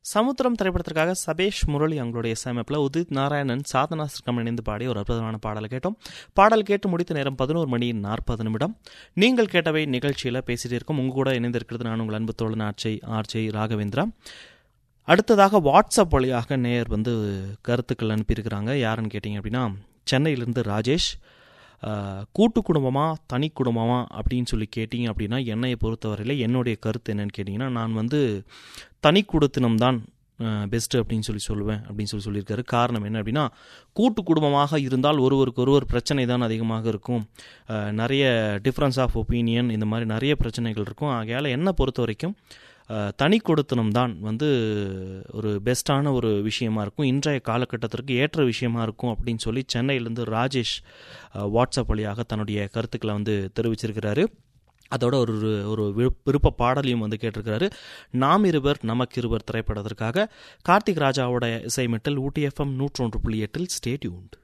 சமுத்திரம் திரைப்படத்திற்காக சபேஷ் முரளி அவங்களுடைய இசையமைப்பில் உதித் நாராயணன் சாதனா சிற்கம் இணைந்து பாடி ஒரு அற்புதமான பாடலை கேட்டோம் பாடல் கேட்டு முடித்த நேரம் பதினோரு மணி நாற்பது நிமிடம் நீங்கள் கேட்டவை நிகழ்ச்சியில் பேசிட்டு இருக்கோம் உங்க கூட இணைந்திருக்கிறது நான் உங்கள் அன்பு தோழன் ஆர்ச்சை ஆர்ச்சை ராகவேந்திரா அடுத்ததாக வாட்ஸ்அப் வழியாக நேயர் வந்து கருத்துக்கள் அனுப்பியிருக்கிறாங்க யாருன்னு கேட்டிங்க அப்படின்னா சென்னையிலேருந்து ராஜேஷ் ஆஹ், கூட்டு குடும்பமா தனி குடும்பமா அப்படின்னு சொல்லி கேட்டிங்க அப்படின்னா என்னையை பொறுத்தவரையில் என்னுடைய கருத்து என்னன்னு கேட்டிங்கன்னா நான் வந்து தனி குடுத்தினம் தான் பெஸ்ட்டு அப்படின்னு சொல்லி சொல்லுவேன் அப்படின்னு சொல்லி சொல்லியிருக்காரு காரணம் என்ன அப்படின்னா கூட்டு குடும்பமாக இருந்தால் ஒருவருக்கு ஒருவர் பிரச்சனை தான் அதிகமாக இருக்கும் ஆஹ், நிறைய டிஃப்ரென்ஸ் ஆஃப் ஒப்பீனியன் இந்த மாதிரி நிறைய பிரச்சனைகள் இருக்கும் ஆகையால் என்னை பொறுத்த வரைக்கும் ஆஹ், தனி கொடுத்தனம் தான் வந்து ஒரு பெஸ்ட்டான ஒரு விஷயமா இருக்கும் இன்றைய காலகட்டத்திற்கு ஏற்ற விஷயமா இருக்கும் அப்படின்னு சொல்லி சென்னையிலேருந்து ராஜேஷ் ஆஹ், வாட்ஸ்அப் வழியாக தன்னுடைய கருத்துக்களை வந்து தெரிவிச்சிருக்கிறாரு அதோட ஒரு ஒரு விருப்ப விருப்ப பாடலையும் வந்து கேட்டிருக்கிறாரு நாம் இருவர் நமக்கு இருவர் திரைப்படத்திற்காக கார்த்திக் ராஜாவோட இசைமெட்டில் ஊட்டி எஃப்எம் நூற்றொன்று புள்ளி எட்டில் ஸ்டேட்யூண்ட்